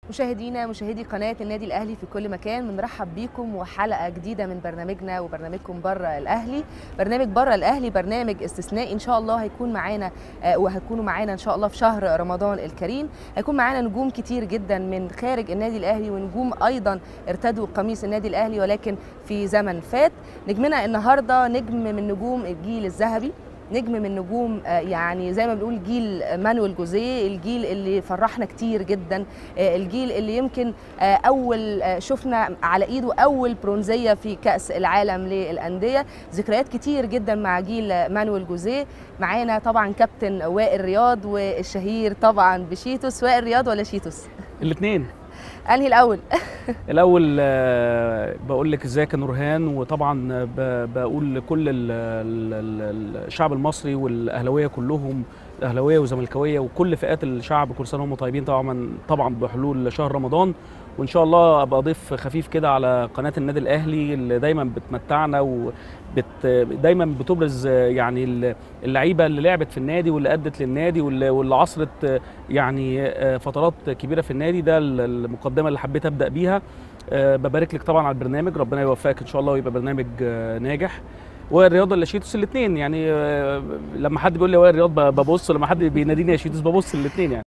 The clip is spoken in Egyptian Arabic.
مشاهدينا مشاهدي قناة النادي الأهلي في كل مكان بنرحب بيكم وحلقة جديدة من برنامجنا وبرنامجكم بره الأهلي برنامج بره الأهلي برنامج استثنائي إن شاء الله هيكون معانا آه، وهتكونوا معانا إن شاء الله في شهر رمضان الكريم هيكون معانا نجوم كتير جدا من خارج النادي الأهلي ونجوم أيضا ارتدوا قميص النادي الأهلي ولكن في زمن فات نجمنا النهاردة نجم من نجوم الجيل الذهبي نجم من نجوم آه، يعني زي ما بنقول جيل مانويل جوزيه الجيل اللي فرحنا كتير جدا آه، الجيل اللي يمكن آه، اول آه، شفنا على ايده اول برونزيه في كاس العالم للانديه ذكريات كتير جدا مع جيل مانويل جوزيه معانا طبعا كابتن وائل رياض والشهير طبعا بشيتوس وائل رياض ولا شيتوس الاثنين انهي الاول الاول آه، بقول لك ازيك يا نورهان وطبعا ب- بقول لكل ال- ال- ال- الشعب المصري والاهلاويه كلهم اهلاويه وزملكاويه وكل فئات الشعب كل سنه وهم طيبين طبعا طبعا بحلول شهر رمضان وان شاء الله ابقى ضيف خفيف كده على قناه النادي الاهلي اللي دايما بتمتعنا وبت دايما بتبرز آه، يعني ال- اللعيبه اللي لعبت في النادي واللي ادت للنادي واللي واللي عصرت آه، يعني آه، فترات كبيره في النادي ده ال- المقدمه اللي حبيت ابدا بيها آه، ببارك لك طبعا على البرنامج ربنا يوفقك ان شاء الله ويبقى برنامج آه، ناجح والرياضه اللي شيتوس الاثنين يعني آه، لما حد بيقول لي وائل الرياض ب- ببص لما حد بيناديني يا شيتوس ببص الاثنين يعني